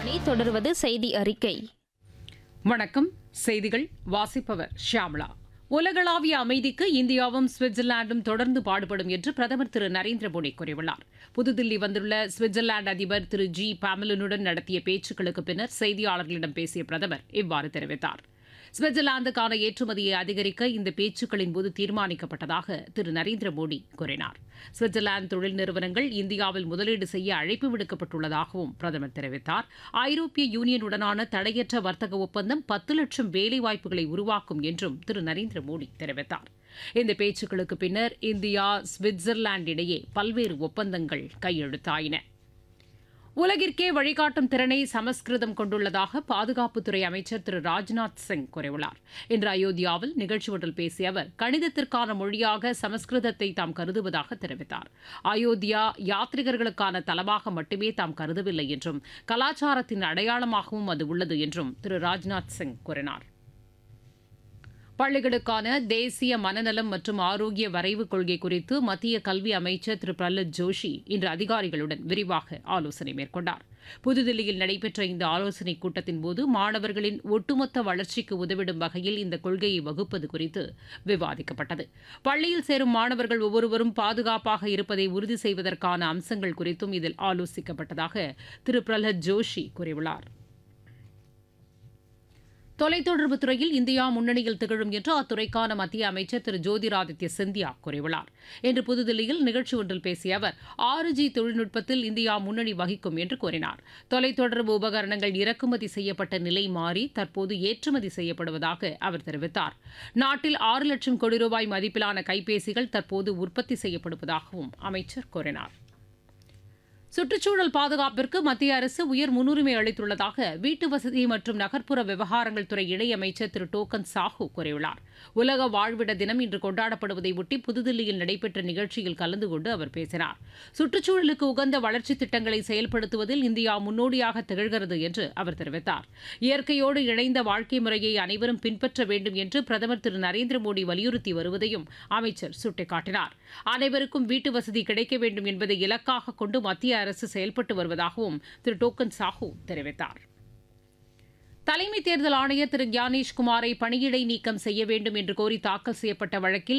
இனி தொடர்வது செய்தி அறிக்கை வணக்கம் செய்திகள் வாசிப்பவர் ஷியாமளா உலகளாவிய அமைதிக்கு இந்தியாவும் சுவிட்சர்லாந்தும் தொடர்ந்து பாடுபடும் என்று பிரதமர் திரு நரேந்திர மோடி கூறியுள்ளார் புதுதில்லி வந்துள்ள சுவிட்சர்லாந்து அதிபர் திரு ஜி பாமலனுடன் நடத்திய பேச்சுக்களுக்கு பின்னர் செய்தியாளர்களிடம் பேசிய பிரதமர் இவ்வாறு தெரிவித்தார் சுவிட்சர்லாந்துக்கான ஏற்றுமதியை அதிகரிக்க இந்த பேச்சுக்களின் போது தீர்மானிக்கப்பட்டதாக திரு நரேந்திர மோடி கூறினார் சுவிட்சர்லாந்து தொழில் நிறுவனங்கள் இந்தியாவில் முதலீடு செய்ய அழைப்பு விடுக்கப்பட்டுள்ளதாகவும் பிரதமர் தெரிவித்தார் ஐரோப்பிய யூனியனுடனான தடையற்ற வர்த்தக ஒப்பந்தம் பத்து லட்சம் வேலைவாய்ப்புகளை உருவாக்கும் என்றும் திரு நரேந்திர மோடி தெரிவித்தார் இந்த பேச்சுக்களுக்கு பின்னர் இந்தியா சுவிட்சர்லாந்து இடையே பல்வேறு ஒப்பந்தங்கள் கையெழுத்தாயின உலகிற்கே வழிகாட்டும் திறனை சமஸ்கிருதம் கொண்டுள்ளதாக பாதுகாப்புத்துறை அமைச்சர் திரு ராஜ்நாத் சிங் கூறியுள்ளார் இன்று அயோத்தியாவில் நிகழ்ச்சி ஒன்றில் பேசிய அவர் கணிதத்திற்கான மொழியாக சமஸ்கிருதத்தை தாம் கருதுவதாக தெரிவித்தார் அயோத்தியா யாத்ரிகர்களுக்கான தலமாக மட்டுமே தாம் கருதவில்லை என்றும் கலாச்சாரத்தின் அடையாளமாகவும் அது உள்ளது என்றும் திரு ராஜ்நாத் சிங் கூறினார் பள்ளிகளுக்கான தேசிய மனநலம் மற்றும் ஆரோக்கிய வரைவு கொள்கை குறித்து மத்திய கல்வி அமைச்சர் திரு பிரஹ்லாத் ஜோஷி இன்று அதிகாரிகளுடன் விரிவாக ஆலோசனை மேற்கொண்டார் புதுதில்லியில் நடைபெற்ற இந்த ஆலோசனைக் கூட்டத்தின் போது மாணவர்களின் ஒட்டுமொத்த வளர்ச்சிக்கு உதவிடும் வகையில் இந்த கொள்கையை வகுப்பது குறித்து விவாதிக்கப்பட்டது பள்ளியில் சேரும் மாணவர்கள் ஒவ்வொருவரும் பாதுகாப்பாக இருப்பதை உறுதி செய்வதற்கான அம்சங்கள் குறித்தும் இதில் ஆலோசிக்கப்பட்டதாக திரு பிரஹ்லாத் ஜோஷி கூறியுள்ளார் தொலைத்தொடர்புத் துறையில் இந்தியா முன்னணியில் திகழும் என்று அத்துறைக்கான மத்திய அமைச்சர் திரு ஜோதிராதித்ய சிந்தியா கூறியுள்ளார் இன்று புதுதில்லியில் நிகழ்ச்சி ஒன்றில் பேசிய அவர் ஆறு ஜி தொழில்நுட்பத்தில் இந்தியா முன்னணி வகிக்கும் என்று கூறினார் தொலைத்தொடர்பு உபகரணங்கள் இறக்குமதி செய்யப்பட்ட நிலை மாறி தற்போது ஏற்றுமதி செய்யப்படுவதாக அவர் தெரிவித்தார் நாட்டில் ஆறு லட்சம் கோடி ரூபாய் மதிப்பிலான கைபேசிகள் தற்போது உற்பத்தி செய்யப்படுவதாகவும் அமைச்சர் கூறினார் சுற்றுச்சூழல் பாதுகாப்பிற்கு மத்திய அரசு உயர் முன்னுரிமை அளித்துள்ளதாக வீட்டு வசதி மற்றும் நகர்ப்புற விவகாரங்கள் துறை இணையமைச்சர் திரு டோக்கன் சாஹூ கூறியுள்ளார் உலக வாழ்விட தினம் இன்று கொண்டாடப்படுவதை ஒட்டி புதுதில்லியில் நடைபெற்ற நிகழ்ச்சியில் கலந்து கொண்டு அவர் பேசினார் சுற்றுச்சூழலுக்கு உகந்த வளர்ச்சித் திட்டங்களை செயல்படுத்துவதில் இந்தியா முன்னோடியாக திகழ்கிறது என்று அவர் தெரிவித்தார் இயற்கையோடு இணைந்த வாழ்க்கை முறையை அனைவரும் பின்பற்ற வேண்டும் என்று பிரதமர் திரு நரேந்திர மோடி வலியுறுத்தி வருவதையும் அமைச்சர் சுட்டிக்காட்டினார் அனைவருக்கும் வீட்டு வசதி கிடைக்க வேண்டும் என்பதை இலக்காக கொண்டு மத்திய அரசு செயல்பட்டு வருவதாகவும் திரு டோக்கன் சாஹூ தெரிவித்தார் தலைமை தேர்தல் ஆணையர் திரு ஞானேஷ் குமாரை பணியிடை நீக்கம் செய்ய வேண்டும் என்று கோரி தாக்கல் செய்யப்பட்ட வழக்கில்